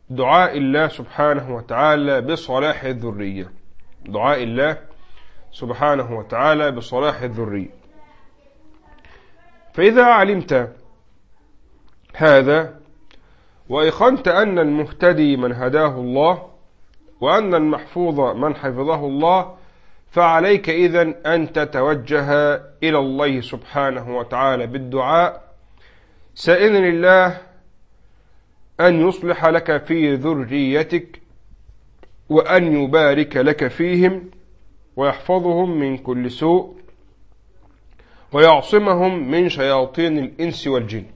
دعاء الله سبحانه وتعالى بصلاح الذرية دعاء الله سبحانه وتعالى بصلاح الذرية فإذا علمت هذا وإخنت أن المهتدي من هداه الله وأن المحفوظ من حفظه الله فعليك إذن أن تتوجه إلى الله سبحانه وتعالى بالدعاء سائلا الله أن يصلح لك في ذريتك وأن يبارك لك فيهم ويحفظهم من كل سوء ويعصمهم من شياطين الإنس والجن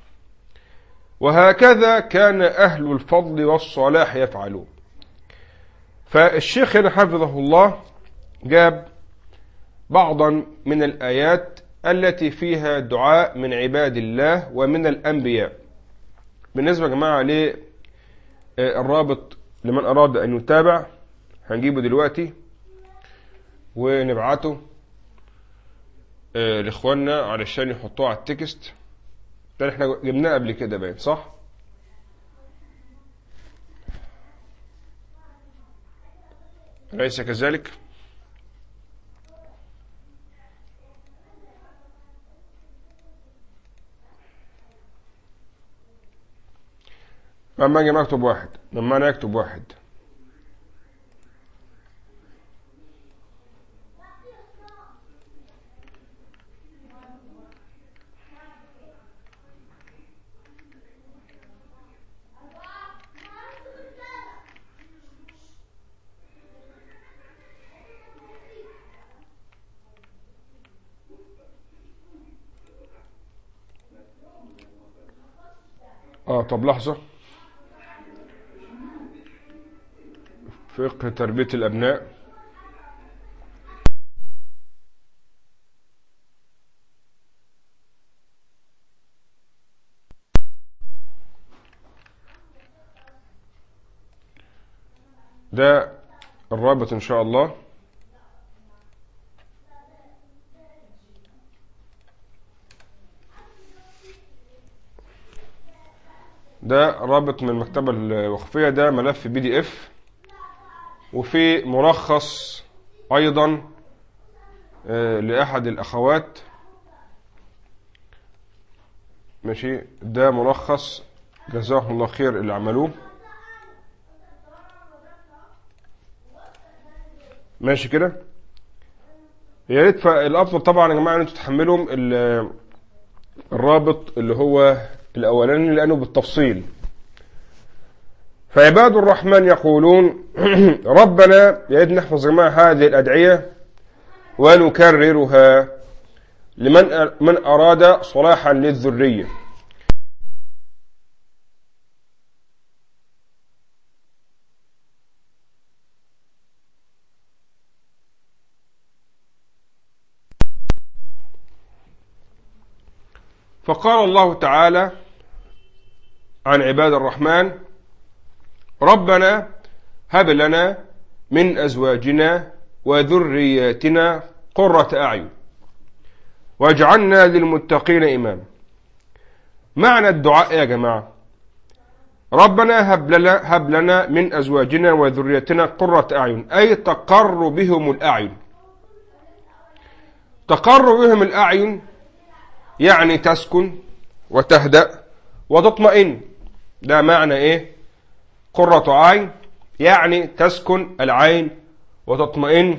وهكذا كان أهل الفضل والصلاح يفعلون فالشيخ هنا حفظه الله جاب بعضا من الآيات التي فيها دعاء من عباد الله ومن الأنبياء بالنسبة يا جماعة للرابط لمن أراد أن يتابع هنجيبه دلوقتي ونبعته لإخواننا علشان يحطوه على التكست ده احنا جبناه قبل كده باين صح؟ أليس كذلك؟ لما اجي اكتب واحد لما انا اكتب واحد اه طب لحظة فقه تربية الأبناء ده الرابط إن شاء الله ده رابط من المكتبة الوقفية ده ملف بي دي اف وفي ملخص أيضا لأحد الأخوات ماشي ده ملخص جزاهم الله خير اللي عملوه ماشي كده يا ريت الافضل طبعا يا جماعه ان انتوا تحملوا الرابط اللي هو الاولاني لانه بالتفصيل فعباد الرحمن يقولون ربنا يا ريت نحفظ يا جماعه هذه الادعيه ونكررها لمن من اراد صلاحا للذريه فقال الله تعالى عن عباد الرحمن ربنا هب لنا من أزواجنا وذرياتنا قرة أعين واجعلنا للمتقين إماما معنى الدعاء يا جماعة ربنا هب لنا, هب لنا من أزواجنا وذرياتنا قرة أعين أي تقر بهم الأعين تقر بهم الأعين يعني تسكن وتهدأ وتطمئن ده معنى ايه قرة عين يعني تسكن العين وتطمئن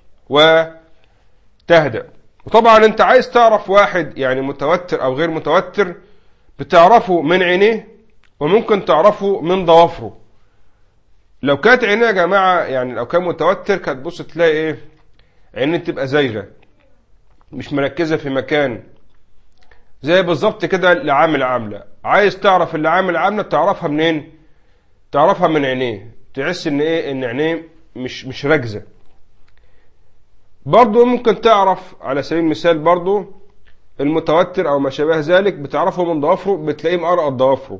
وتهدأ وطبعا انت عايز تعرف واحد يعني متوتر او غير متوتر بتعرفه من عينيه وممكن تعرفه من ضوافره لو كانت عينيه يا جماعة يعني لو كان متوتر كانت تبص تلاقي ايه عينيه تبقى زايغة مش مركزة في مكان زي بالظبط كده اللي عامل عاملة عايز تعرف اللي عامل عاملة تعرفها منين تعرفها من عينيه تحس ان ايه ان عينيه مش مش راكزة برضه ممكن تعرف على سبيل المثال برضه المتوتر او ما شابه ذلك بتعرفه من ضوافره بتلاقيه مقرقط ضوافره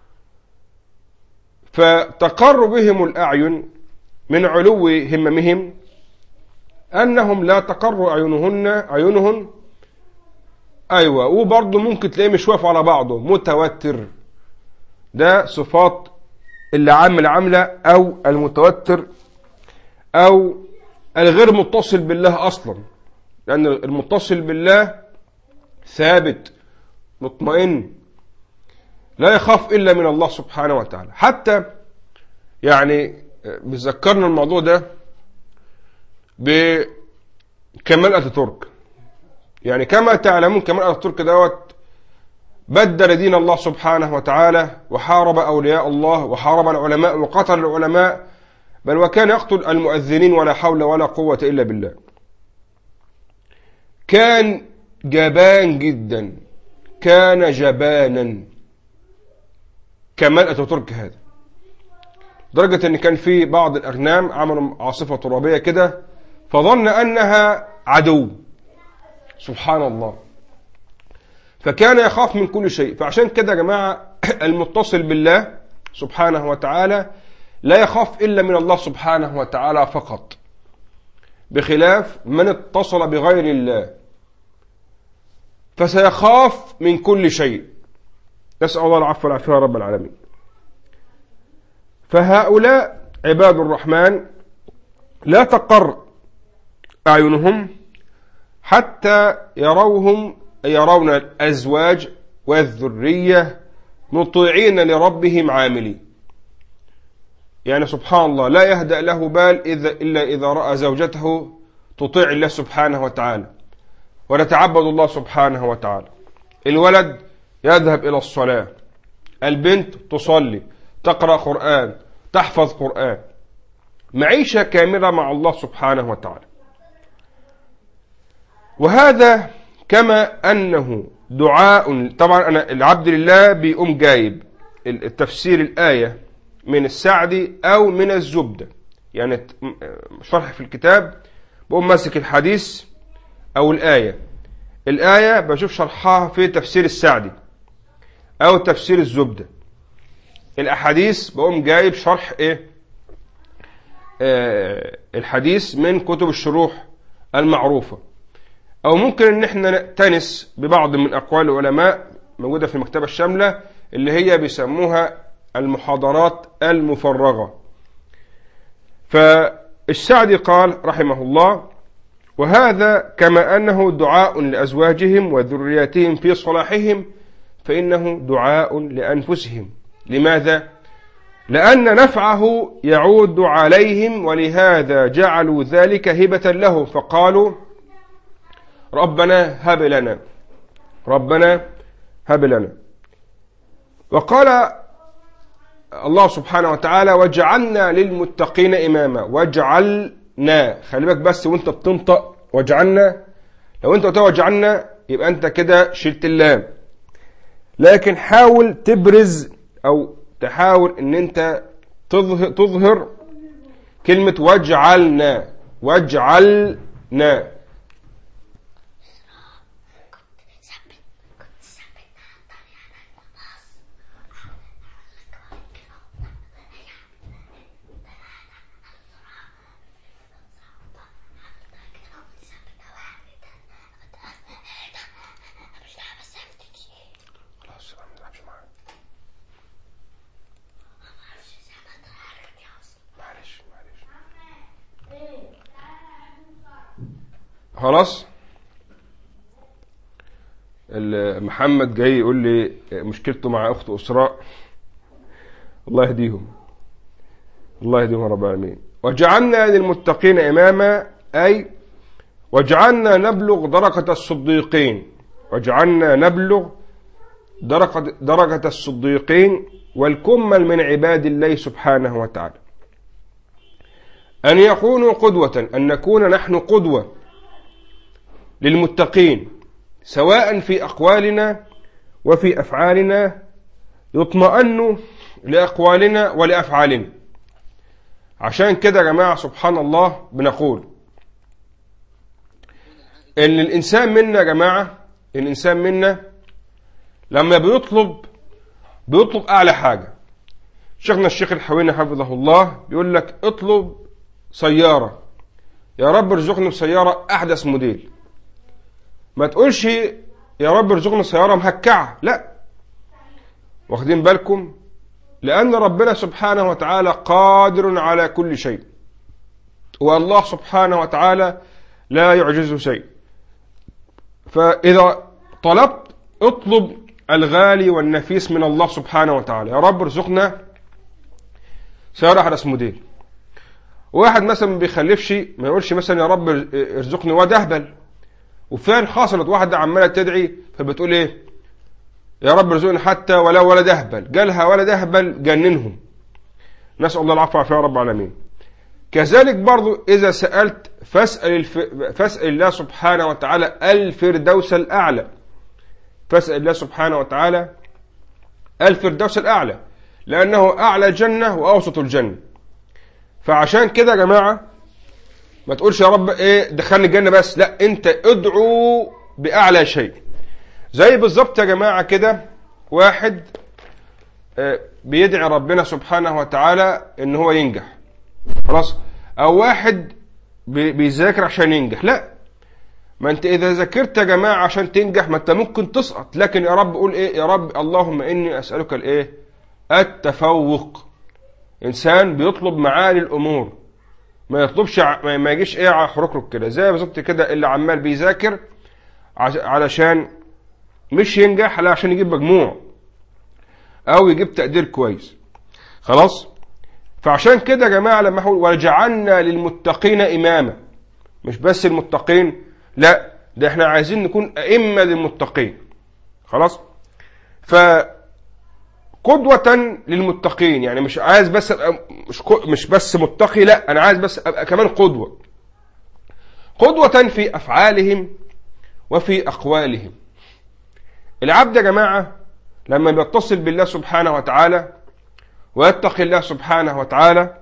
فتقر بهم الاعين من علو هممهم انهم لا تقر اعينهن عيونهن ايوه وبرضه ممكن تلاقيه مش واقف على بعضه متوتر ده صفات اللي عامل عاملة أو المتوتر أو الغير متصل بالله أصلا لأن المتصل بالله ثابت مطمئن لا يخاف إلا من الله سبحانه وتعالى حتى يعني بيذكرنا الموضوع ده بكمال أتاتورك يعني كما تعلمون كمال أتاتورك دوت بدل دين الله سبحانه وتعالى وحارب أولياء الله وحارب العلماء وقتل العلماء بل وكان يقتل المؤذنين ولا حول ولا قوة إلا بالله كان جبان جدا كان جبانا كمال أتاتورك هذا لدرجة ان كان في بعض الاغنام عملوا عاصفة ترابية كده فظن انها عدو سبحان الله فكان يخاف من كل شيء فعشان كده يا جماعة المتصل بالله سبحانه وتعالى لا يخاف إلا من الله سبحانه وتعالى فقط بخلاف من اتصل بغير الله فسيخاف من كل شيء نسأل الله العفو والعافية يا رب العالمين فهؤلاء عباد الرحمن لا تقر أعينهم حتى يروهم يرون الأزواج والذرية مطيعين لربهم عاملين يعني سبحان الله لا يهدأ له بال إذا إلا إذا رأى زوجته تطيع الله سبحانه وتعالى ونتعبد الله سبحانه وتعالى الولد يذهب إلى الصلاة البنت تصلي تقرأ قرآن تحفظ قرآن معيشة كاملة مع الله سبحانه وتعالى وهذا كما أنه دعاء طبعا أنا العبد لله بيقوم جايب التفسير الآية من السعدي أو من الزبدة يعني شرح في الكتاب بقوم ماسك الحديث أو الآية الآية بشوف شرحها في تفسير السعدي أو تفسير الزبدة الأحاديث بقوم جايب شرح إيه آه الحديث من كتب الشروح المعروفة أو ممكن إن إحنا نأتنس ببعض من أقوال العلماء موجودة في المكتبة الشاملة اللي هي بيسموها المحاضرات المفرغة فالسعدي قال رحمه الله وهذا كما أنه دعاء لأزواجهم وذرياتهم في صلاحهم فإنه دعاء لأنفسهم لماذا؟ لأن نفعه يعود عليهم ولهذا جعلوا ذلك هبة له فقالوا ربنا هب لنا ربنا هب لنا وقال الله سبحانه وتعالى وجعلنا للمتقين إماما وجعلنا خلي بالك بس وانت بتنطق وجعلنا لو انت قلت وجعلنا يبقى انت كده شلت اللام لكن حاول تبرز او تحاول ان انت تظهر, تظهر كلمة وجعلنا وجعلنا خلاص محمد جاي يقول لي مشكلته مع اخت اسراء الله يهديهم الله يهديهم رب العالمين وجعلنا للمتقين اماما اي وجعلنا نبلغ درجة الصديقين وجعلنا نبلغ درجة, درجة الصديقين والكمل من عباد الله سبحانه وتعالى أن يكونوا قدوة أن نكون نحن قدوة للمتقين سواء في أقوالنا وفي أفعالنا يطمئن لأقوالنا ولأفعالنا عشان كده يا جماعة سبحان الله بنقول ان الانسان منا يا جماعة الانسان منا لما بيطلب بيطلب اعلى حاجة شيخنا الشيخ الحويني حفظه الله بيقول لك اطلب سيارة يا رب ارزقني بسيارة احدث موديل ما تقولش يا رب ارزقنا سيارة مهكعة لا واخدين بالكم لأن ربنا سبحانه وتعالى قادر على كل شيء والله سبحانه وتعالى لا يعجزه شيء فإذا طلبت اطلب الغالي والنفيس من الله سبحانه وتعالى يا رب ارزقنا سيارة على اسمه واحد مثلا ما بيخلفش ما يقولش مثلا يا رب ارزقني واد اهبل وفعلا حصلت واحدة عمالة تدعي فبتقول ايه يا رب ارزقني حتى ولو ولد اهبل جالها ولد اهبل جننهم نسأل الله العفو والعافية يا رب العالمين كذلك برضو إذا سألت فاسأل, الف... فاسأل الله سبحانه وتعالى الفردوس الأعلى فاسأل الله سبحانه وتعالى الفردوس الأعلى لأنه أعلى الجنة وأوسط الجنة فعشان كده يا جماعة ما تقولش يا رب إيه دخلني الجنة بس لا أنت ادعو بأعلى شيء زي بالظبط يا جماعة كده واحد آه، بيدعي ربنا سبحانه وتعالى ان هو ينجح خلاص او واحد بيذاكر عشان ينجح لا ما انت اذا ذاكرت يا جماعه عشان تنجح ما انت ممكن تسقط لكن يا رب قول ايه يا رب اللهم اني اسالك الايه التفوق انسان بيطلب معالي الامور ما يطلبش ما يجيش ايه على حركرك كده زي بالظبط كده اللي عمال بيذاكر علشان مش ينجح لا عشان يجيب مجموع او يجيب تقدير كويس خلاص فعشان كده يا جماعة لما اقول وجعلنا للمتقين إماما مش بس المتقين لا ده احنا عايزين نكون أئمة للمتقين خلاص ف قدوة للمتقين يعني مش عايز بس أبقى مش مش بس متقي لا أنا عايز بس أبقى كمان قدوة قدوة في أفعالهم وفي أقوالهم العبد يا جماعة لما بيتصل بالله سبحانه وتعالى ويتقي الله سبحانه وتعالى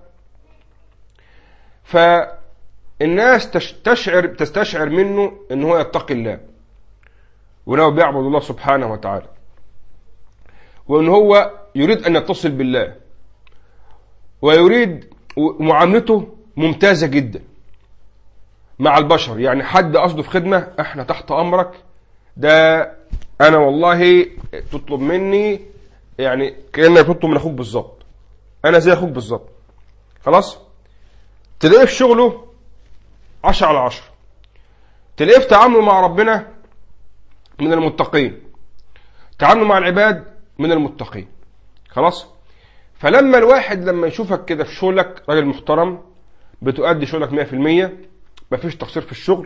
فالناس تشعر تستشعر منه ان هو يتقي الله ولو بيعبد الله سبحانه وتعالى وان هو يريد ان يتصل بالله ويريد معاملته ممتازة جدا مع البشر يعني حد قصده في خدمة احنا تحت امرك ده انا والله تطلب مني يعني كأنك تطلب من اخوك بالظبط انا زي اخوك بالظبط خلاص تلاقيه في شغله عشرة على عشرة تلاقيه في تعامله مع ربنا من المتقين تعامله مع العباد من المتقين خلاص فلما الواحد لما يشوفك كده في شغلك راجل محترم بتؤدي شغلك 100% مفيش تقصير في الشغل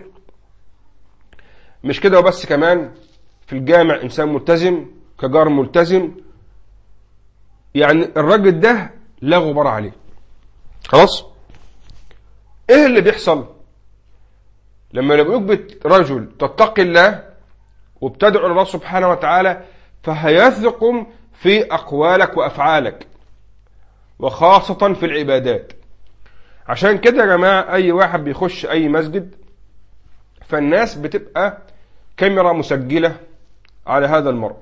مش كده وبس كمان في الجامع انسان ملتزم كجار ملتزم يعني الراجل ده لا غبار عليه خلاص ايه اللي بيحصل لما يبقى رجل تتقي الله وبتدعو الله سبحانه وتعالى فهيثق في أقوالك وأفعالك وخاصة في العبادات عشان كده يا جماعة أي واحد بيخش أي مسجد فالناس بتبقى كاميرا مسجلة على هذا المرء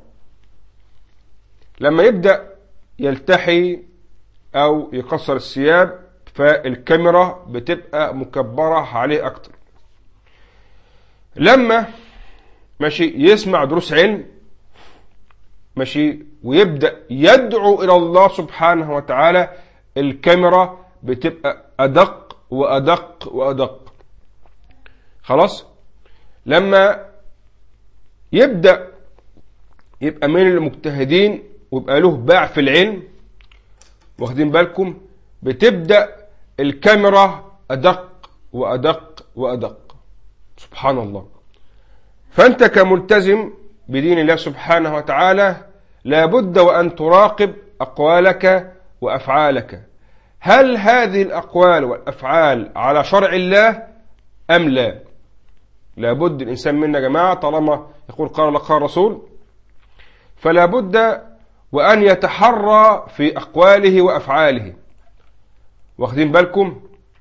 لما يبدأ يلتحي او يكسر الثياب فالكاميرا بتبقى مكبرة عليه اكتر لما ماشي يسمع دروس علم ماشي ويبدأ يدعو الى الله سبحانه وتعالى الكاميرا بتبقى ادق وادق وادق خلاص لما يبدأ يبقى من المجتهدين ويبقى له باع في العلم واخدين بالكم بتبدأ الكاميرا أدق وأدق وأدق سبحان الله فأنت كملتزم بدين الله سبحانه وتعالى لابد وأن تراقب أقوالك وأفعالك هل هذه الأقوال والأفعال على شرع الله أم لا لابد الإنسان منا يا جماعة طالما يقول قال الله قال رسول فلا بد وأن يتحرى في أقواله وأفعاله واخدين بالكم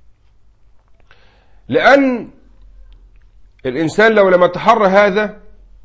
لأن الإنسان لو لم يتحرى هذا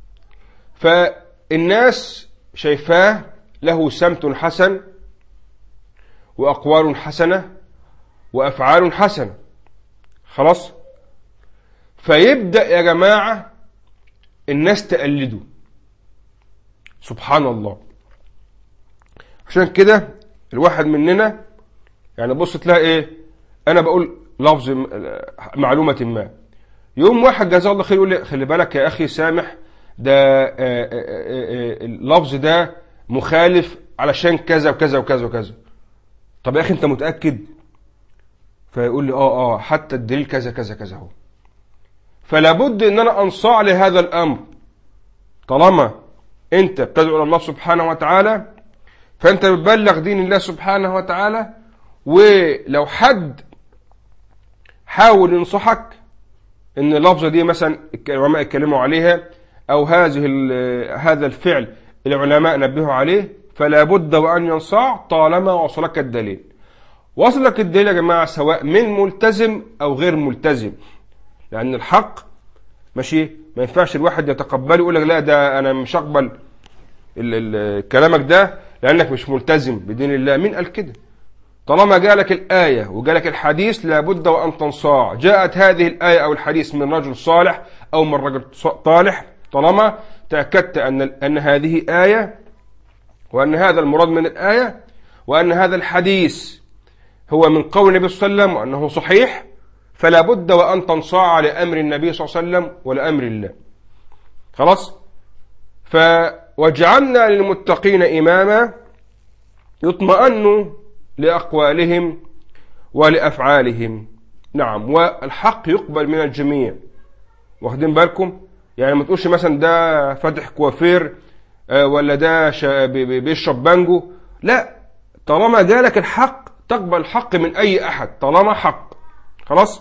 فالناس شايفاه له سمت حسن وأقوال حسنة وأفعال حسنة خلاص فيبدأ يا جماعة الناس تقلده سبحان الله عشان كده الواحد مننا يعني بص تلاقي ايه انا بقول لفظ معلومة ما يوم واحد جزاه الله خير يقول لي خلي بالك يا اخي سامح ده آه، آه، آه، اللفظ ده مخالف علشان كذا وكذا وكذا وكذا طب يا اخي انت متاكد فيقول لي اه اه حتى الدليل كذا كذا كذا اهو فلا بد ان انا انصاع لهذا الامر طالما انت بتدعو الى الله سبحانه وتعالى فانت بتبلغ دين الله سبحانه وتعالى ولو حد حاول ينصحك ان اللفظه دي مثلا العلماء اتكلموا عليها او هذه هذا الفعل العلماء نبهوا عليه فلا بد وان ينصاع طالما وصلك الدليل وصلك الدليل يا جماعه سواء من ملتزم او غير ملتزم لان الحق ماشي ما ينفعش الواحد يتقبله يقول لك لا ده انا مش هقبل كلامك ده لانك مش ملتزم بدين الله مين قال كده طالما جالك الآية وجالك الحديث لابد وأن تنصاع جاءت هذه الآية أو الحديث من رجل صالح أو من رجل طالح طالما تأكدت أن, أن هذه آية وأن هذا المراد من الآية وأن هذا الحديث هو من قول النبي صلى الله عليه وسلم وأنه صحيح فلا بد وأن تنصاع لأمر النبي صلى الله عليه وسلم ولأمر الله خلاص فوجعلنا للمتقين إماما يطمئن لأقوالهم ولأفعالهم نعم والحق يقبل من الجميع واخدين بالكم يعني ما تقولش مثلا ده فاتح كوافير آه، ولا ده بيشرب بانجو لا طالما جالك الحق تقبل الحق من أي أحد طالما حق خلاص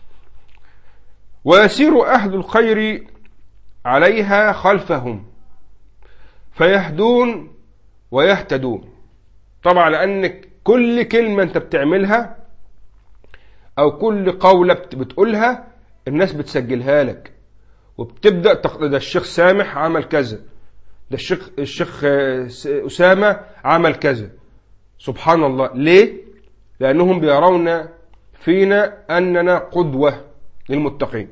ويسير أهل الخير عليها خلفهم فيهدون ويهتدون طبعا لأنك كل كلمة أنت بتعملها أو كل قولة بتقولها الناس بتسجلها لك وبتبدأ ده الشيخ سامح عمل كذا ده الشيخ الشيخ أسامة عمل كذا سبحان الله ليه؟ لأنهم بيرون فينا أننا قدوة للمتقين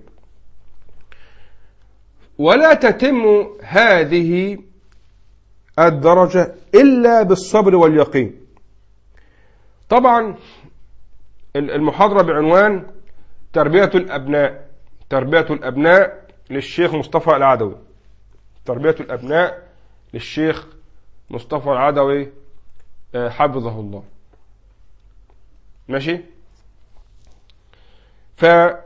ولا تتم هذه الدرجة إلا بالصبر واليقين طبعا المحاضرة بعنوان تربية الأبناء تربية الأبناء للشيخ مصطفى العدوي تربية الأبناء للشيخ مصطفى العدوي آه، حفظه الله ماشي ف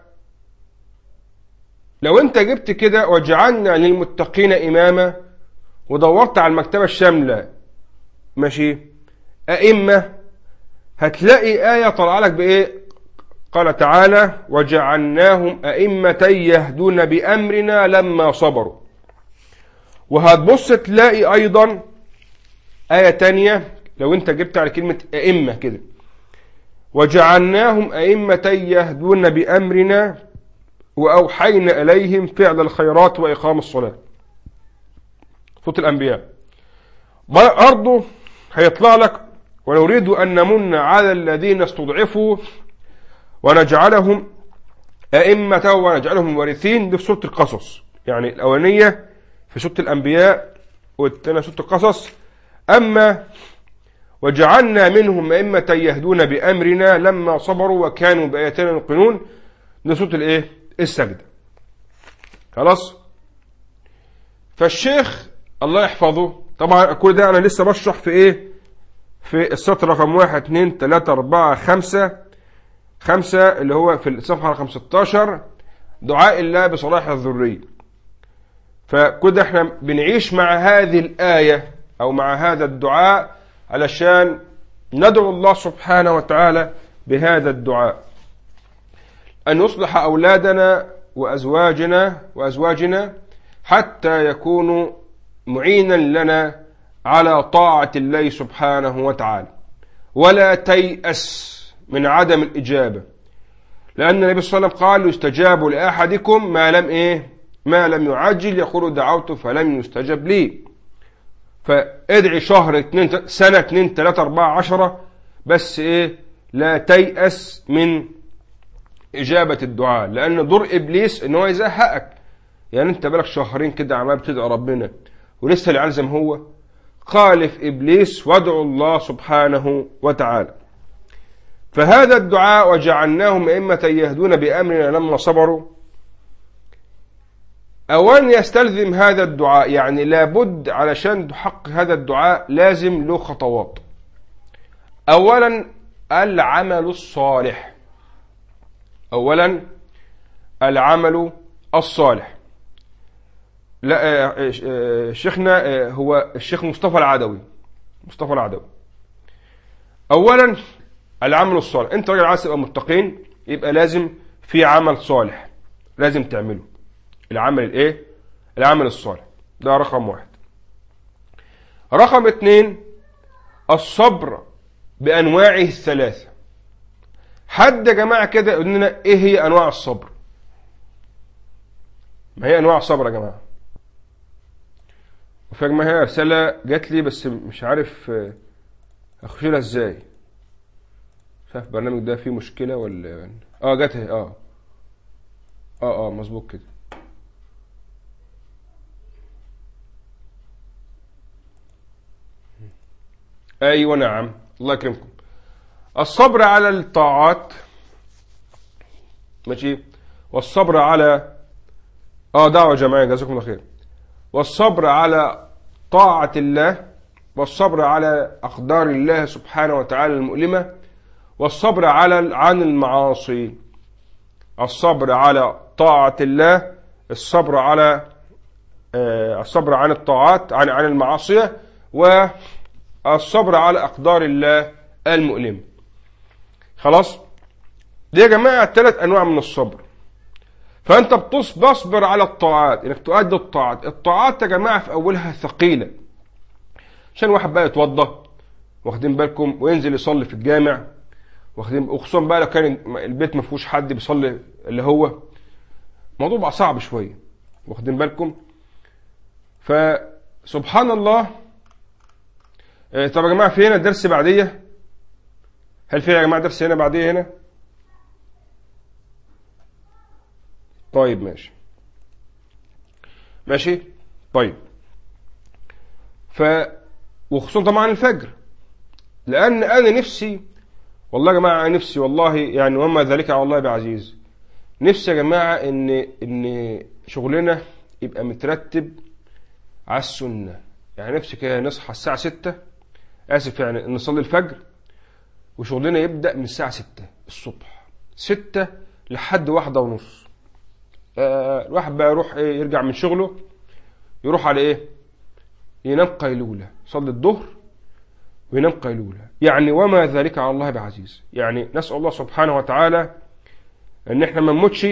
لو انت جبت كده وجعلنا للمتقين إماما ودورت على المكتبة الشاملة ماشي أئمة هتلاقي آية طلع لك بإيه قال تعالى وجعلناهم أئمة يهدون بأمرنا لما صبروا وهتبص تلاقي أيضا آية تانية لو انت جبت على كلمة أئمة كده وجعلناهم أئمة يهدون بأمرنا وأوحينا إليهم فعل الخيرات وإقام الصلاة صوت الأنبياء برضه هيطلع لك ونريد أن نمن على الذين استضعفوا ونجعلهم أئمة ونجعلهم وارثين دي في سورة القصص يعني الأولانية في سورة الأنبياء والثانية سورة القصص أما وجعلنا منهم أئمة يهدون بأمرنا لما صبروا وكانوا بآياتنا يوقنون دي سورة الإيه؟ السجدة خلاص فالشيخ الله يحفظه طبعا كل ده أنا لسه بشرح في إيه في السطر رقم واحد اتنين تلاتة أربعة خمسة خمسة اللي هو في الصفحة رقم 16 دعاء الله بصلاح الذرية فكده احنا بنعيش مع هذه الآية أو مع هذا الدعاء علشان ندعو الله سبحانه وتعالى بهذا الدعاء أن يصلح أولادنا وأزواجنا وأزواجنا حتى يكونوا معينا لنا على طاعة الله سبحانه وتعالى ولا تيأس من عدم الإجابة لأن النبي صلى الله عليه وسلم قال يستجاب لأحدكم ما لم إيه ما لم يعجل يقول دعوت فلم يستجب لي فادعي شهر اتنين سنة اتنين تلاتة أربعة عشرة بس إيه لا تيأس من إجابة الدعاء لأن دور إبليس إن هو يزهقك يعني أنت بالك شهرين كده عمال بتدعي ربنا ولسه العيال زي ما هو خالف إبليس وادعوا الله سبحانه وتعالى فهذا الدعاء وجعلناهم أئمة يهدون بأمرنا لما صبروا أولا يستلزم هذا الدعاء يعني لابد علشان تحقق هذا الدعاء لازم له خطوات أولا العمل الصالح أولا العمل الصالح لا آه، آه، شيخنا آه، هو الشيخ مصطفى العدوي مصطفى العدوي أولا العمل الصالح أنت راجل عايز تبقى متقين يبقى لازم في عمل صالح لازم تعمله العمل الايه العمل الصالح ده رقم واحد رقم اتنين الصبر بأنواعه الثلاثة حد يا جماعة كده يقول لنا ايه هي أنواع الصبر ما هي أنواع الصبر يا جماعة وفي يا جماعة هي رسالة جات لي بس مش عارف آه، أخش لها ازاي مش عارف البرنامج ده فيه مشكلة ولا اه جات اهي اه اه اه مظبوط كده ايوه نعم الله يكرمكم الصبر على الطاعات ماشي والصبر على اه دعوة جماعية جزاكم الله خير والصبر على طاعة الله والصبر على أقدار الله سبحانه وتعالى المؤلمة والصبر على عن المعاصي الصبر على طاعة الله الصبر على آه، الصبر عن الطاعات عن عن المعاصية والصبر على أقدار الله المؤلمة خلاص دي يا جماعة ثلاث أنواع من الصبر فأنت بتص- بصبر على الطاعات إنك تؤدي الطاعات الطاعات يا جماعة في أولها ثقيلة عشان واحد بقى يتوضى واخدين بالكم وينزل يصلي في الجامع واخدين وخصوصا بقى لو كان البيت ما فيهوش حد بيصلي اللي هو الموضوع بقى صعب شويه واخدين بالكم فسبحان الله آه، طب يا جماعه في هنا درس بعديه هل في يا جماعه درس هنا بعديه هنا طيب ماشي ماشي طيب ف وخصوصا طبعا الفجر لان انا نفسي والله يا جماعه أنا نفسي والله يعني وما ذلك على الله بعزيز نفسي يا جماعه ان ان شغلنا يبقى مترتب على السنه يعني نفسي كده نصحى الساعه 6 اسف يعني نصلي الفجر وشغلنا يبدا من الساعه 6 الصبح 6 لحد واحدة ونص آه الواحد بقى يروح ايه يرجع من شغله يروح على ايه ينام قيلولة يصلي الظهر وينام قيلولة يعني وما ذلك على الله بعزيز يعني نسأل الله سبحانه وتعالى ان احنا ما نموتش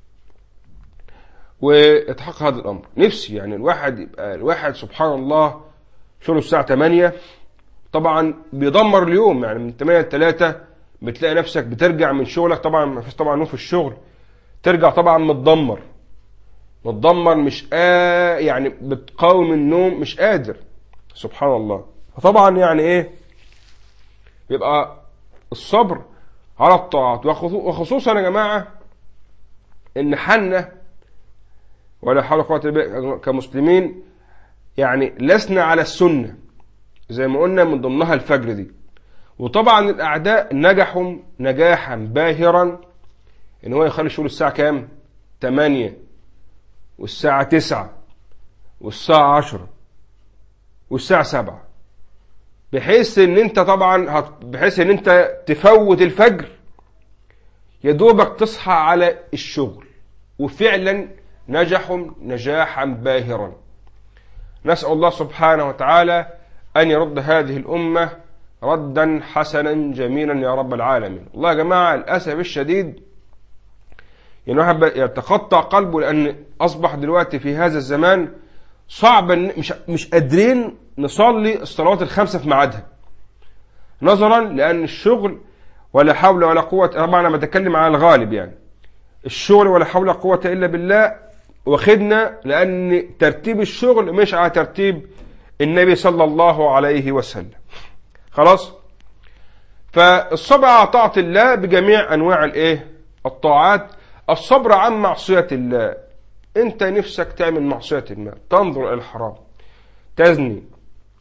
ويتحقق هذا الامر نفسي يعني الواحد يبقى الواحد سبحان الله شغله الساعة 8 طبعا بيدمر اليوم يعني من 8 ل 3 بتلاقي نفسك بترجع من شغلك طبعا ما فيش طبعا نوم في الشغل ترجع طبعا متدمر متدمر مش آه يعني بتقاوم النوم مش قادر سبحان الله فطبعا يعني ايه يبقى الصبر على الطاعات وخصوصا يا جماعة ان حنا ولا حول ولا قوة الا بالله كمسلمين يعني لسنا على السنة زي ما قلنا من ضمنها الفجر دي وطبعا الاعداء نجحوا نجاحا باهرا ان هو يخلي الشغل الساعة كام 8 والساعة 9 والساعة 10 والساعة 7 بحيث ان انت طبعا هت... بحيث ان انت تفوت الفجر يا دوبك تصحى على الشغل وفعلا نجحوا نجاحا باهرا نسأل الله سبحانه وتعالى أن يرد هذه الأمة ردا حسنا جميلا يا رب العالمين الله يا جماعة للأسف الشديد يعني واحد يتقطع قلبه لأن أصبح دلوقتي في هذا الزمان صعب مش مش قادرين نصلي الصلوات الخمسة في ميعادها نظرا لأن الشغل ولا حول ولا قوة طبعا أنا بتكلم على الغالب يعني الشغل ولا حول ولا قوة إلا بالله واخدنا لأن ترتيب الشغل مش على ترتيب النبي صلى الله عليه وسلم خلاص فالصبر على طاعة الله بجميع أنواع الإيه الطاعات الصبر عن معصية الله أنت نفسك تعمل معصية ما تنظر إلى الحرام تزني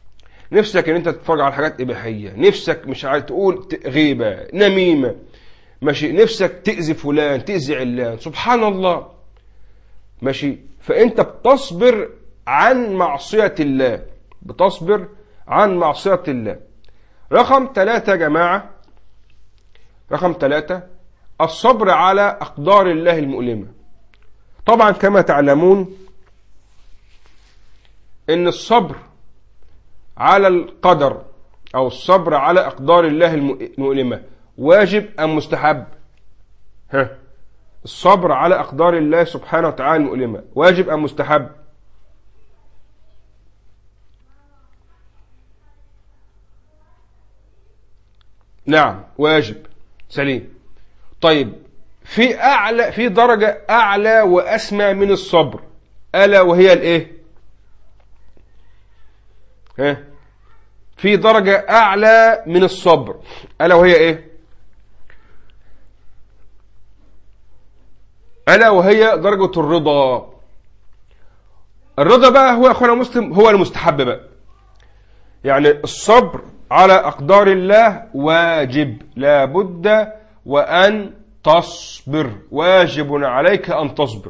نفسك ان انت تتفرج على حاجات اباحيه نفسك مش عارف تقول غيبه نميمه ماشي نفسك تاذي فلان تاذي علان سبحان الله ماشي فانت بتصبر عن معصيه الله بتصبر عن معصيه الله رقم ثلاثة يا جماعه رقم ثلاثة الصبر على أقدار الله المؤلمة طبعا كما تعلمون ان الصبر على القدر او الصبر على اقدار الله المؤلمة واجب ام مستحب ها الصبر على اقدار الله سبحانه وتعالى المؤلمة واجب ام مستحب نعم واجب سليم طيب في اعلى في درجة اعلى واسمى من الصبر الا وهي الايه ها في درجة أعلى من الصبر ألا وهي إيه ألا وهي درجة الرضا الرضا بقى هو أخوانا مسلم هو المستحب بقى يعني الصبر على أقدار الله واجب لابد وأن تصبر واجب عليك أن تصبر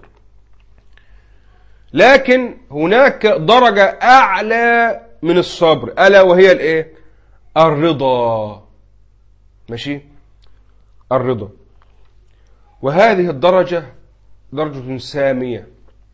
لكن هناك درجة أعلى من الصبر ألا وهي الإيه الرضا ماشي الرضا وهذه الدرجة درجة سامية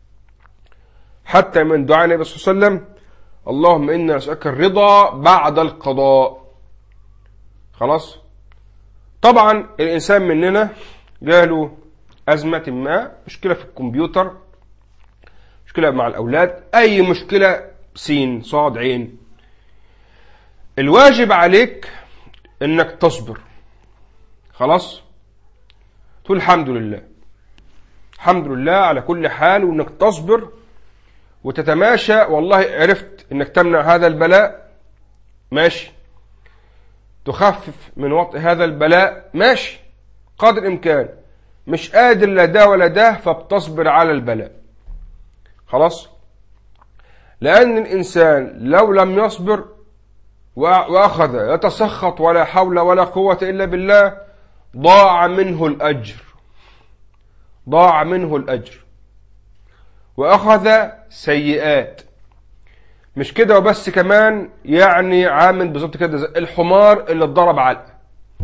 حتى من دعاء النبي صلى الله عليه وسلم اللهم إنا نسألك الرضا بعد القضاء خلاص طبعا الإنسان مننا جاله أزمة ما مشكلة في الكمبيوتر مشكلة مع الأولاد أي مشكلة سين صاد عين الواجب عليك انك تصبر خلاص تقول الحمد لله الحمد لله على كل حال وانك تصبر وتتماشى والله عرفت انك تمنع هذا البلاء ماشي تخفف من وطئ هذا البلاء ماشي قدر الامكان مش قادر لا ده ولا ده فبتصبر على البلاء خلاص لأن الإنسان لو لم يصبر وأخذ يتسخط ولا حول ولا قوة إلا بالله ضاع منه الأجر ضاع منه الأجر وأخذ سيئات مش كده وبس كمان يعني عامل بالظبط كده زي الحمار اللي اتضرب علقه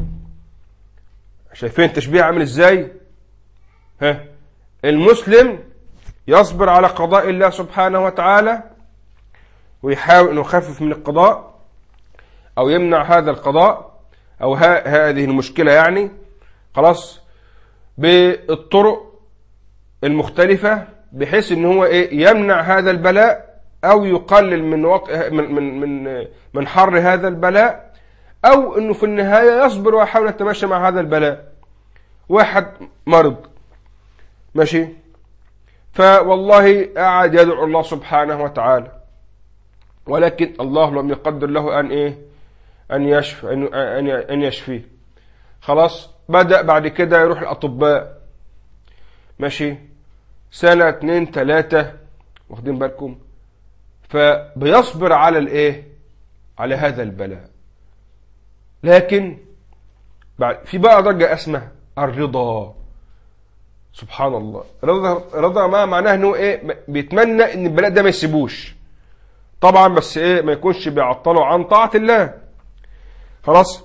شايفين التشبيه عامل ازاي ها المسلم يصبر على قضاء الله سبحانه وتعالى ويحاول أنه يخفف من القضاء أو يمنع هذا القضاء أو هذه المشكلة يعني خلاص بالطرق المختلفة بحيث ان هو ايه يمنع هذا البلاء او يقلل من وط... من من من من حر هذا البلاء او انه في النهاية يصبر ويحاول يتماشى مع هذا البلاء واحد مرض ماشي فوالله قاعد يدعو الله سبحانه وتعالى ولكن الله لم يقدر له أن إيه أن يشفي أن أن يشفيه خلاص بدأ بعد كده يروح الأطباء ماشي سنة اتنين تلاتة واخدين بالكم فبيصبر على الايه على هذا البلاء لكن بعد في بقى درجة اسمها الرضا سبحان الله رضا رضا ما معناه انه ايه بيتمنى ان البلاء ده ما يسيبوش طبعا بس ايه ما يكونش بيعطله عن طاعة الله خلاص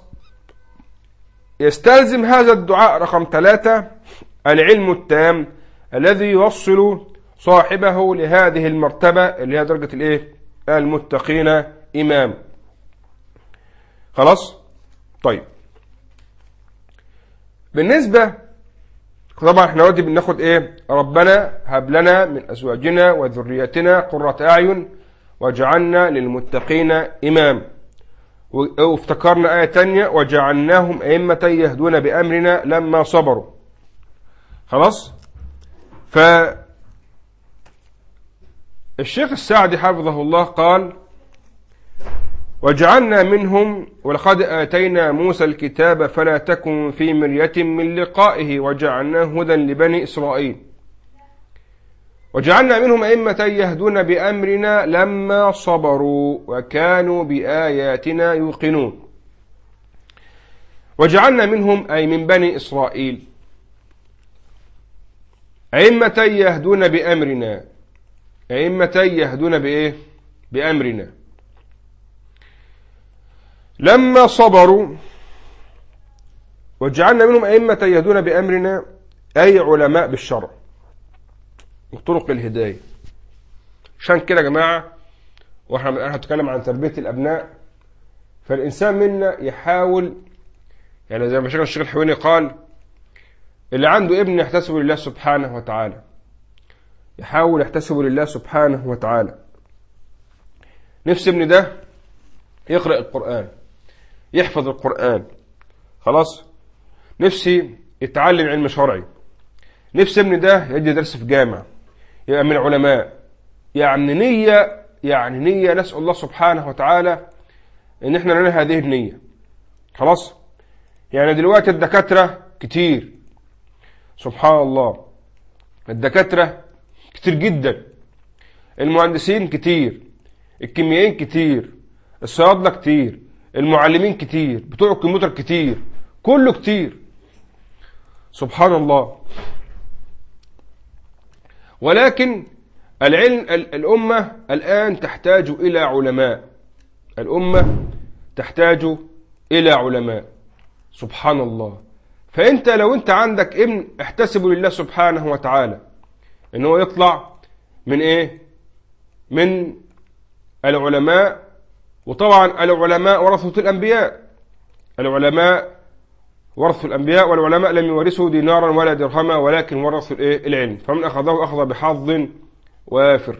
يستلزم هذا الدعاء رقم ثلاثة العلم التام الذي يوصل صاحبه لهذه المرتبة اللي هي درجة الايه المتقين إمام خلاص طيب بالنسبة طبعا احنا دلوقتي بناخد ايه ربنا هب لنا من ازواجنا وذريتنا قرة اعين وجعلنا للمتقين إمام وافتكرنا آية تانية وجعلناهم أئمة يهدون بأمرنا لما صبروا خلاص ف الشيخ السعدي حفظه الله قال وجعلنا منهم ولقد آتينا موسى الكتاب فلا تكن في مرية من لقائه وجعلناه هدى لبني إسرائيل وجعلنا منهم أئمة يهدون بأمرنا لما صبروا وكانوا بآياتنا يوقنون وجعلنا منهم أي من بني إسرائيل أئمة يهدون بأمرنا أئمة يهدون بإيه بأمرنا لما صبروا وجعلنا منهم أئمة يهدون بأمرنا أي علماء بالشرع وطرق الهداية عشان كده يا جماعة واحنا هنتكلم عن تربية الأبناء فالإنسان منا يحاول يعني زي ما شيخ الشيخ الحويني قال اللي عنده ابن يحتسب لله سبحانه وتعالى يحاول يحتسب لله سبحانه وتعالى نفس ابن ده يقرأ القرآن يحفظ القرآن خلاص نفسي يتعلم علم شرعي نفس ابن ده يدي درس في جامع يبقى من علماء يعني نية يعني نية نسأل الله سبحانه وتعالى ان احنا لنا هذه النية خلاص يعني دلوقتي الدكاترة كتير سبحان الله الدكاترة كتير جدا المهندسين كتير الكيميائيين كتير الصيادلة كتير المعلمين كتير بتوع الكمبيوتر كتير كله كتير سبحان الله ولكن العلم الأمة الآن تحتاج إلى علماء الأمة تحتاج إلى علماء سبحان الله فأنت لو أنت عندك ابن احتسب لله سبحانه وتعالى ان هو يطلع من ايه من العلماء وطبعا العلماء ورثة الأنبياء العلماء ورثوا الأنبياء والعلماء لم يورثوا دينارا ولا درهما ولكن ورثوا الايه العلم فمن أخذه أخذ بحظ وافر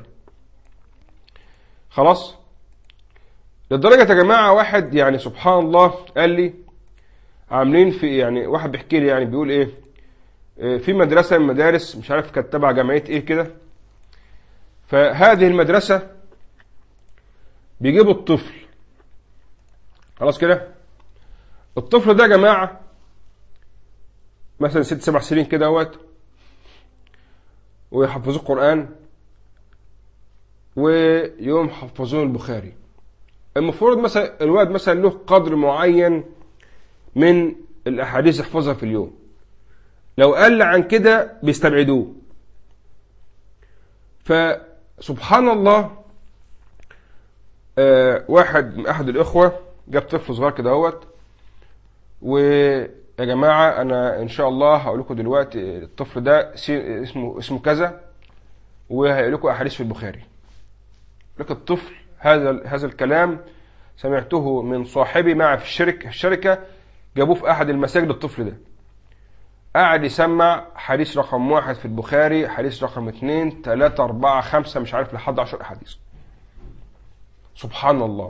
خلاص لدرجة يا جماعة واحد يعني سبحان الله قال لي عاملين في يعني واحد بيحكي لي يعني بيقول ايه آه، في مدرسة من مدارس مش عارف كانت تبع جمعية ايه كده فهذه المدرسة بيجيبوا الطفل خلاص كده الطفل ده يا جماعة مثلا ست سبع سنين كده اهوت ويحفظوه القرآن ويوم حفظوه البخاري المفروض مثلا الواد مثلا له قدر معين من الأحاديث يحفظها في اليوم لو قل عن كده بيستبعدوه فسبحان الله آه واحد من أحد الإخوة جاب طفل صغير كده اهوت ويا جماعة أنا إن شاء الله هقول لكم دلوقتي الطفل ده اسمه اسمه كذا وهيقول لكم أحاديث في البخاري لك الطفل هذا هذا الكلام سمعته من صاحبي معي في الشركة الشركة جابوه في أحد المساجد الطفل ده قاعد يسمع حديث رقم واحد في البخاري حديث رقم اثنين ثلاثة أربعة خمسة مش عارف لحد عشر أحاديث سبحان الله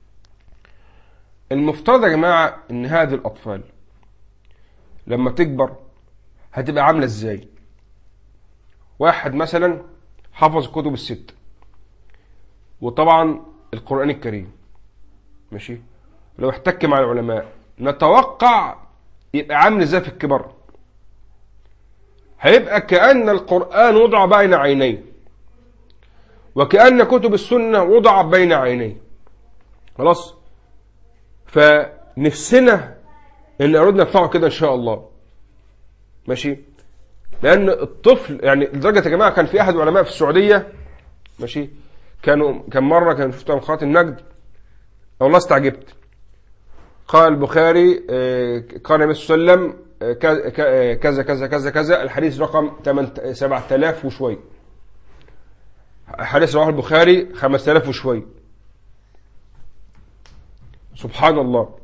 المفترض يا جماعة إن هذه الأطفال لما تكبر هتبقى عاملة إزاي واحد مثلا حفظ كتب الست وطبعا القرآن الكريم ماشي لو احتك مع العلماء نتوقع يبقى عامل ازاي في الكبر هيبقى كأن القرآن وضع بين عينيه وكأن كتب السنة وضع بين عينيه خلاص فنفسنا ان اردنا نطلعه كده ان شاء الله ماشي لان الطفل يعني لدرجه يا جماعه كان في احد العلماء في السعوديه ماشي كانوا كان مره كان شفت مخاط النجد والله استعجبت قال البخاري آه، قال النبي صلى الله عليه وسلم آه، كذا كذا كذا كذا الحديث رقم 7000 وشوي حديث رواه البخاري 5000 وشوي سبحان الله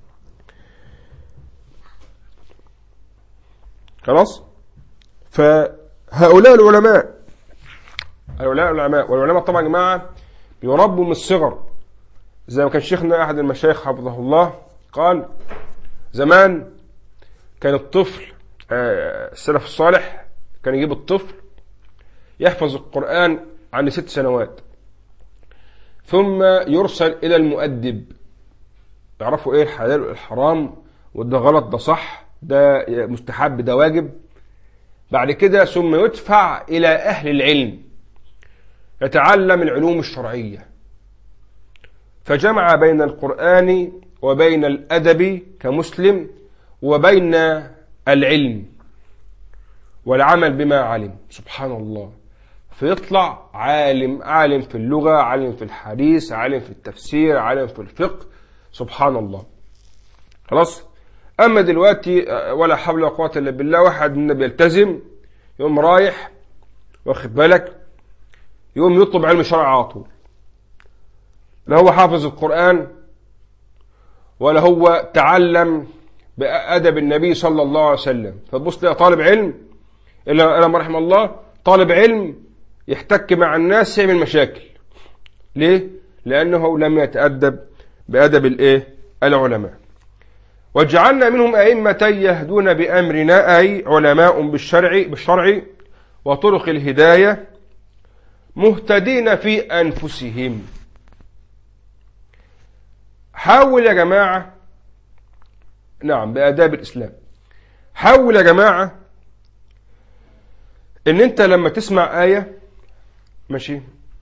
خلاص فهؤلاء العلماء هؤلاء العلماء والعلماء طبعا يا جماعه بيربوا من الصغر زي ما كان شيخنا احد المشايخ حفظه الله قال زمان كان الطفل آه، السلف الصالح كان يجيب الطفل يحفظ القرآن عن ست سنوات ثم يرسل إلى المؤدب يعرفوا إيه الحلال والحرام وده غلط ده صح ده مستحب ده واجب بعد كده ثم يدفع إلى أهل العلم يتعلم العلوم الشرعية فجمع بين القرآن وبين الأدب كمسلم وبين العلم والعمل بما علم سبحان الله فيطلع عالم عالم في اللغة عالم في الحديث عالم في التفسير عالم في الفقه سبحان الله خلاص أما دلوقتي ولا حول ولا قوة إلا بالله واحد منا بيلتزم يقوم رايح واخد بالك يقوم يطلب علم شرع على طول لا هو حافظ القرآن ولا هو تعلم بأدب النبي صلى الله عليه وسلم فتبص تلاقي طالب علم إلا ما رحم الله طالب علم يحتك مع الناس يعمل مشاكل ليه؟ لأنه لم يتأدب بأدب الإيه؟ العلماء وجعلنا منهم أئمة يهدون بأمرنا أي علماء بالشرع بالشرع وطرق الهداية مهتدين في أنفسهم حاول يا جماعة نعم بآداب الإسلام حاول يا جماعة إن أنت لما تسمع آية ماشي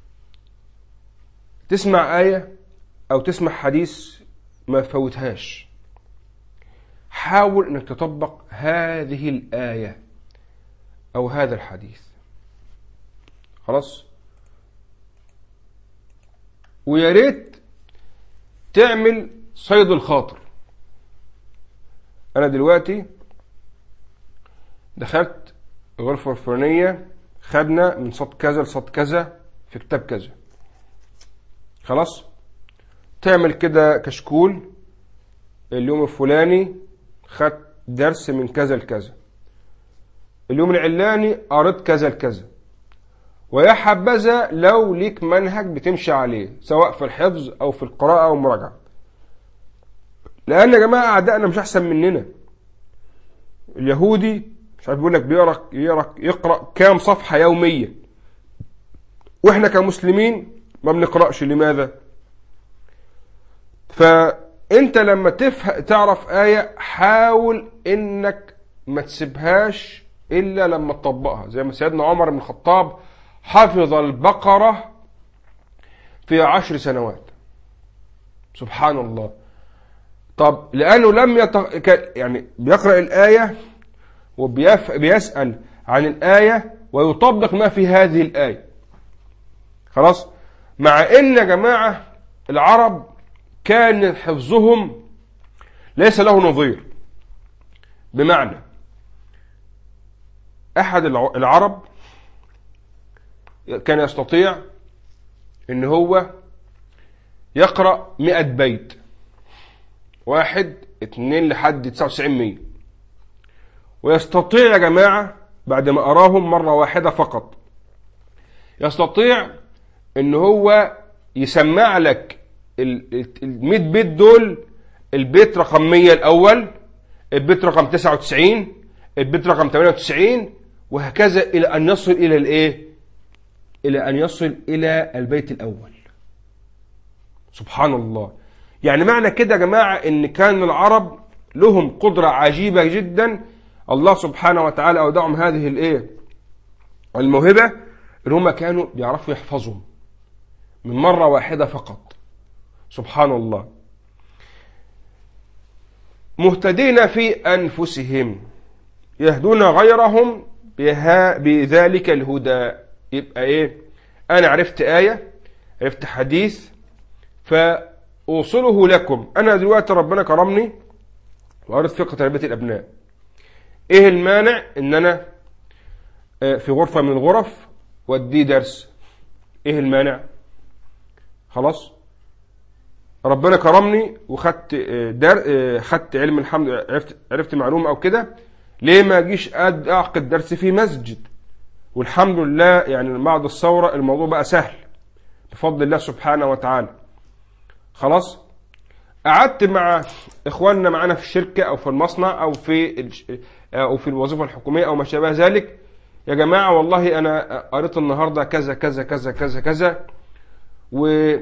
تسمع آية أو تسمع حديث ما تفوتهاش حاول أنك تطبق هذه الآية أو هذا الحديث خلاص ويا ريت تعمل صيد الخاطر أنا دلوقتي دخلت الغرفة الفلانية خدنا من صد كذا لصد كذا في كتاب كذا خلاص تعمل كده كشكول اليوم الفلاني خدت درس من كذا لكذا اليوم العلاني قريت كذا لكذا ويا حبذا لو ليك منهج بتمشي عليه سواء في الحفظ او في القراءة او المراجعة لان يا جماعة اعدائنا مش احسن مننا اليهودي مش عارف بيقول لك بيقرا يقرا يقرا كام صفحة يوميا واحنا كمسلمين ما بنقراش لماذا فانت لما تفهم تعرف آية حاول انك ما تسيبهاش الا لما تطبقها زي ما سيدنا عمر بن الخطاب حفظ البقرة في عشر سنوات سبحان الله طب لأنه لم يت... يعني بيقرأ الآية وبيسأل عن الآية ويطبق ما في هذه الآية خلاص مع ان يا جماعة العرب كان حفظهم ليس له نظير بمعنى احد العرب كان يستطيع ان هو يقرأ مئة بيت واحد اتنين لحد تسعة وتسعين مية ويستطيع يا جماعة بعد ما أراهم مرة واحدة فقط يستطيع ان هو يسمع لك المئة بيت دول البيت رقم 100 الأول البيت رقم 99 البيت رقم 98 وهكذا إلى أن يصل إلى الإيه إلى أن يصل إلى البيت الأول سبحان الله يعني معنى كده يا جماعة إن كان العرب لهم قدرة عجيبة جدا الله سبحانه وتعالى أودعهم هذه الإيه الموهبة إن هم كانوا بيعرفوا يحفظهم من مرة واحدة فقط سبحان الله مهتدين في أنفسهم يهدون غيرهم بها بذلك الهدى يبقى ايه انا عرفت آية عرفت حديث فأوصله لكم انا دلوقتي ربنا كرمني وقريت فقه تربية الابناء ايه المانع ان انا في غرفة من الغرف وادي درس ايه المانع خلاص ربنا كرمني وخدت در... خدت علم الحمد عرفت عرفت معلومه او كده ليه ما اجيش اعقد درس في مسجد والحمد لله يعني بعد الثوره الموضوع بقى سهل بفضل الله سبحانه وتعالى خلاص قعدت مع اخواننا معانا في الشركه او في المصنع او في او في الوظيفه الحكوميه او ما شابه ذلك يا جماعه والله انا قريت النهارده كذا كذا كذا كذا كذا و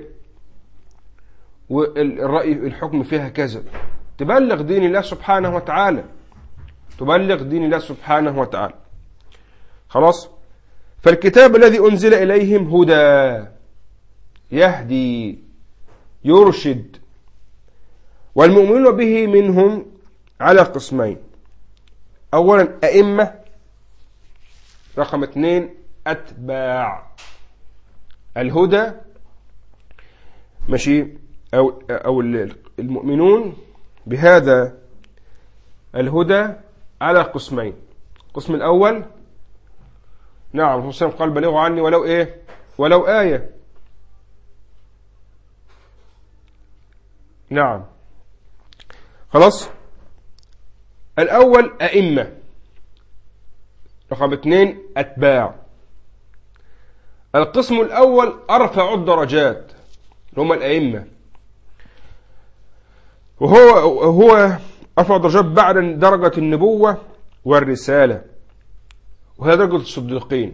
والرأي الحكم فيها كذا تبلغ دين الله سبحانه وتعالى تبلغ دين الله سبحانه وتعالى خلاص فالكتاب الذي أنزل إليهم هدى يهدي يرشد والمؤمنون به منهم على قسمين أولا أئمة رقم اثنين أتباع الهدى ماشي أو, أو المؤمنون بهذا الهدى على قسمين القسم الأول نعم حسين قال بلغوا عني ولو إيه ولو آية نعم خلاص الأول أئمة رقم اثنين أتباع القسم الأول أرفع الدرجات هم الأئمة وهو هو أرفع الدرجات بعد درجة النبوة والرسالة وهي درجة الصديقين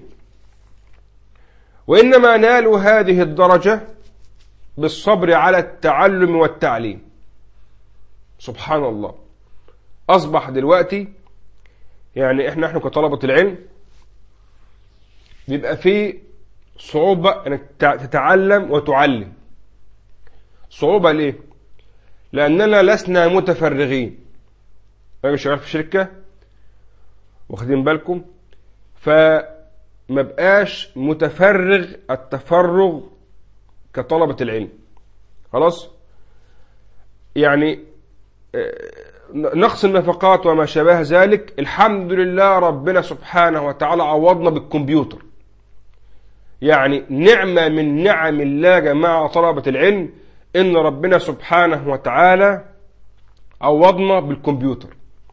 وإنما نالوا هذه الدرجة بالصبر على التعلم والتعليم سبحان الله أصبح دلوقتي يعني إحنا إحنا كطلبة العلم بيبقى في صعوبة أنك تتعلم وتعلم صعوبة ليه؟ لأننا لسنا متفرغين أنا شغال في شركة واخدين بالكم فما بقاش متفرغ التفرغ كطلبة العلم خلاص يعني آه، نقص النفقات وما شابه ذلك الحمد لله ربنا سبحانه وتعالى عوضنا بالكمبيوتر يعني نعمة من نعم الله جماعة طلبة العلم إن ربنا سبحانه وتعالى عوضنا بالكمبيوتر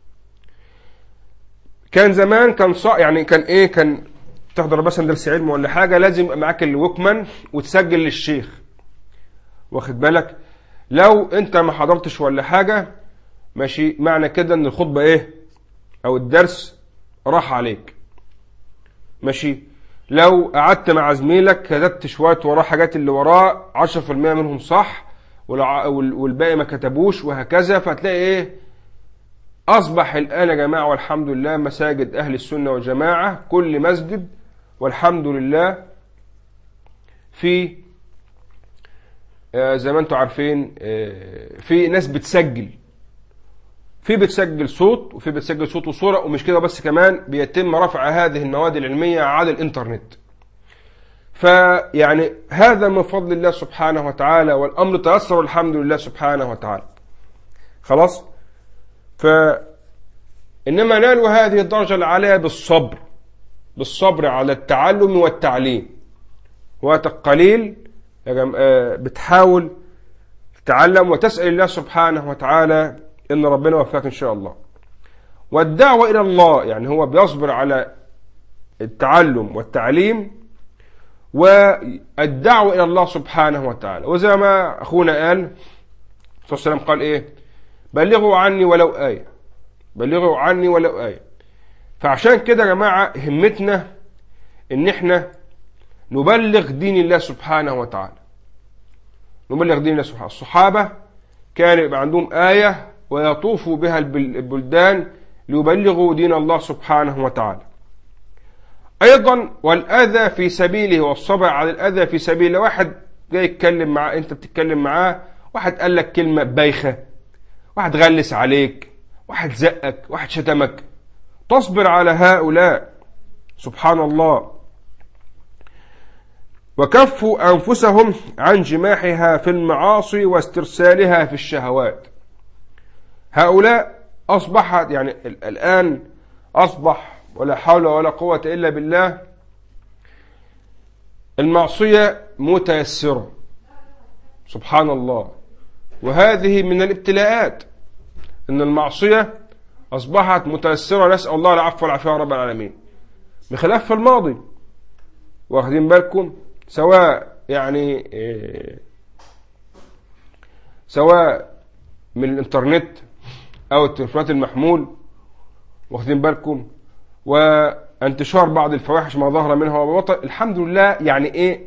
كان زمان كان صع يعني كان ايه كان تحضر مثلا درس علم ولا حاجة لازم يبقى معاك الوكمان وتسجل للشيخ واخد بالك لو انت ما حضرتش ولا حاجة ماشي معنى كده ان الخطبة ايه او الدرس راح عليك ماشي لو قعدت مع زميلك كتبت شوية وراه حاجات اللي وراه 10% منهم صح والباقي ما كتبوش وهكذا فتلاقي ايه أصبح الآن يا جماعة والحمد لله مساجد أهل السنة والجماعة كل مسجد والحمد لله في آه، زي ما انتم عارفين آه، في ناس بتسجل في بتسجل صوت وفي بتسجل صوت وصورة ومش كده بس كمان بيتم رفع هذه المواد العلمية على الانترنت فيعني هذا من فضل الله سبحانه وتعالى والأمر تيسر الحمد لله سبحانه وتعالى خلاص فإنما نالوا هذه الدرجة العالية بالصبر بالصبر على التعلم والتعليم وقتك قليل آه، بتحاول تتعلم وتسأل الله سبحانه وتعالى إن ربنا وفقك إن شاء الله والدعوة إلى الله يعني هو بيصبر على التعلم والتعليم والدعوة إلى الله سبحانه وتعالى وزي ما أخونا قال صلى الله عليه وسلم قال إيه بلغوا عني ولو آية بلغوا عني ولو آية فعشان كده يا جماعة همتنا ان احنا نبلغ دين الله سبحانه وتعالى نبلغ دين الله سبحانه الصحابة كان يبقى عندهم آية ويطوفوا بها البلدان ليبلغوا دين الله سبحانه وتعالى أيضا والأذى في سبيله والصبر على الأذى في سبيله واحد جاي يتكلم معاه أنت بتتكلم معاه واحد قال لك كلمة بايخة واحد غلس عليك واحد زقك واحد شتمك تصبر على هؤلاء سبحان الله وكفوا أنفسهم عن جماحها في المعاصي واسترسالها في الشهوات هؤلاء أصبحت يعني الآن أصبح ولا حول ولا قوة إلا بالله المعصية متيسرة سبحان الله وهذه من الابتلاءات ان المعصية اصبحت متأثرة نسأل الله العفو والعافية رب العالمين بخلاف في الماضي واخدين بالكم سواء يعني إيه سواء من الانترنت او التليفونات المحمول واخدين بالكم وانتشار بعض الفواحش ما ظهر منها وبطل الحمد لله يعني ايه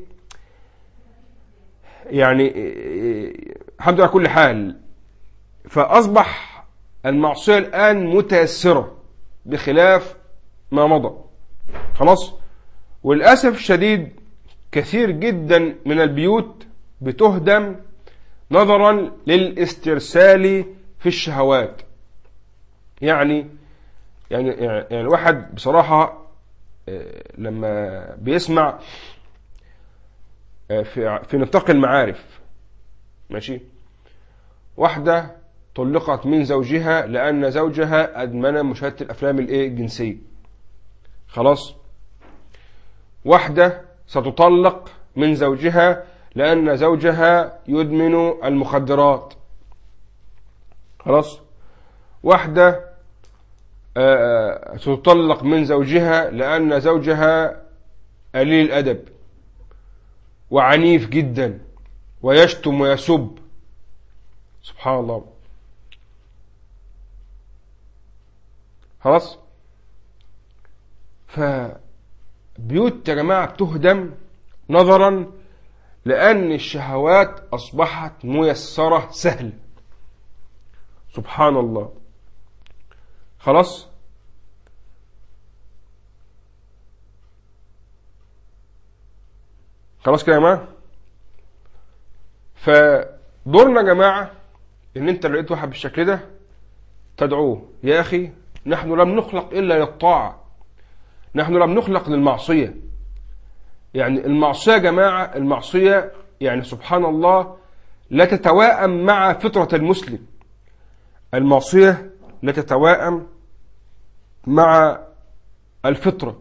يعني إيه الحمد لله كل حال فأصبح المعصية الآن متأثرة بخلاف ما مضى خلاص وللأسف الشديد كثير جدا من البيوت بتهدم نظرا للاسترسال في الشهوات يعني يعني يعني الواحد بصراحة آه، لما بيسمع آه، في في نطاق المعارف ماشي واحدة طلقت من زوجها لأن زوجها أدمن مشاهدة الأفلام الإيه الجنسية خلاص واحدة ستطلق من زوجها لأن زوجها يدمن المخدرات خلاص واحدة آه، آه، ستطلق من زوجها لأن زوجها قليل الأدب وعنيف جدا ويشتم ويسب سبحان الله خلاص فبيوت يا جماعة بتهدم نظرا لأن الشهوات أصبحت ميسرة سهلة سبحان الله خلاص خلاص كده يا جماعة فدورنا يا جماعة ان انت لقيت واحد بالشكل ده تدعوه يا اخي نحن لم نخلق الا للطاعة نحن لم نخلق للمعصية يعني المعصية يا جماعة المعصية يعني سبحان الله لا تتواءم مع فطرة المسلم المعصية لا تتواءم مع الفطرة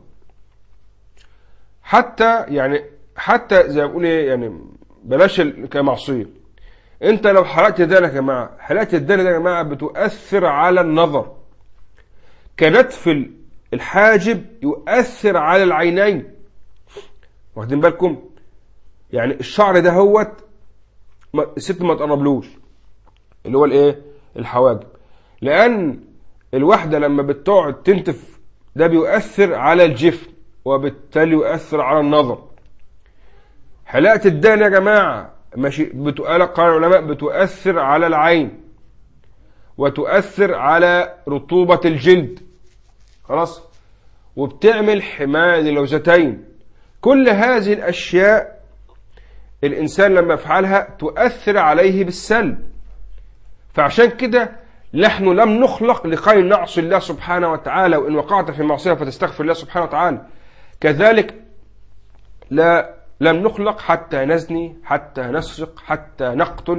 حتى يعني حتى زي ما بقول ايه يعني بلاش كمعصية انت لو حلقت يدانك يا جماعة حلقت يدانك يا جماعة بتؤثر على النظر كنتف الحاجب يؤثر على العينين واخدين بالكم يعني الشعر ده هوت الست ما تقربلوش اللي هو الايه الحواجب لان الواحدة لما بتقعد تنتف ده بيؤثر على الجفن وبالتالي يؤثر على النظر حلاقة الدان يا جماعة ماشي قال العلماء بتؤثر على العين وتؤثر على رطوبة الجلد خلاص وبتعمل حماية للوزتين كل هذه الأشياء الإنسان لما يفعلها تؤثر عليه بالسلب فعشان كده نحن لم نخلق لكي نعصي الله سبحانه وتعالى وإن وقعت في معصية فتستغفر الله سبحانه وتعالى كذلك لا لم نخلق حتى نزني حتى نسرق حتى نقتل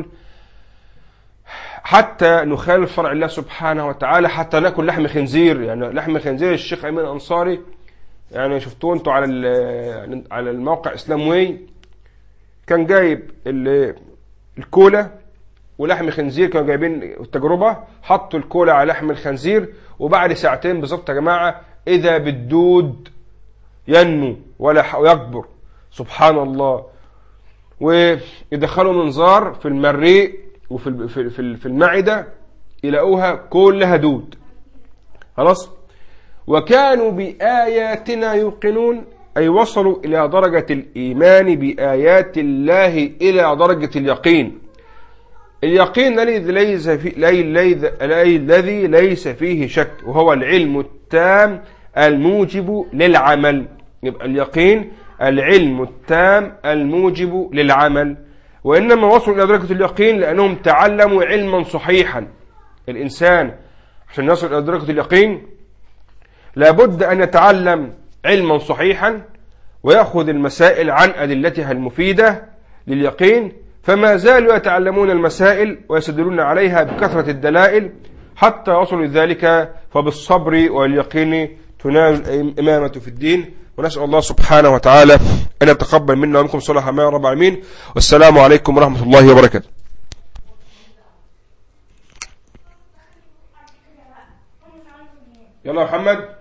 حتى نخالف شرع الله سبحانه وتعالى حتى ناكل لحم خنزير يعني لحم خنزير الشيخ ايمن الانصاري يعني شفتوه انتوا على على الموقع اسلام واي كان جايب الكولا ولحم خنزير كانوا جايبين التجربة حطوا الكولا على لحم الخنزير وبعد ساعتين بالظبط يا جماعة إذا بالدود ينمو ولا ويكبر سبحان الله ويدخلوا منظار في المريء وفي في المعدة يلاقوها كلها دود خلاص وكانوا بآياتنا يوقنون أي وصلوا إلى درجة الإيمان بآيات الله إلى درجة اليقين اليقين الذي ليس الذي ليس فيه شك وهو العلم التام الموجب للعمل يبقى اليقين العلم التام الموجب للعمل وإنما وصلوا إلى درجة اليقين لأنهم تعلموا علما صحيحا الإنسان عشان يصل إلى درجة اليقين لابد أن يتعلم علما صحيحا ويأخذ المسائل عن أدلتها المفيدة لليقين فما زالوا يتعلمون المسائل ويستدلون عليها بكثرة الدلائل حتى وصلوا لذلك فبالصبر واليقين تنال الإمامة في الدين ونسأل الله سبحانه وتعالى أن يتقبل منا ومنكم صلح ما رب العالمين والسلام عليكم ورحمة الله وبركاته يلا محمد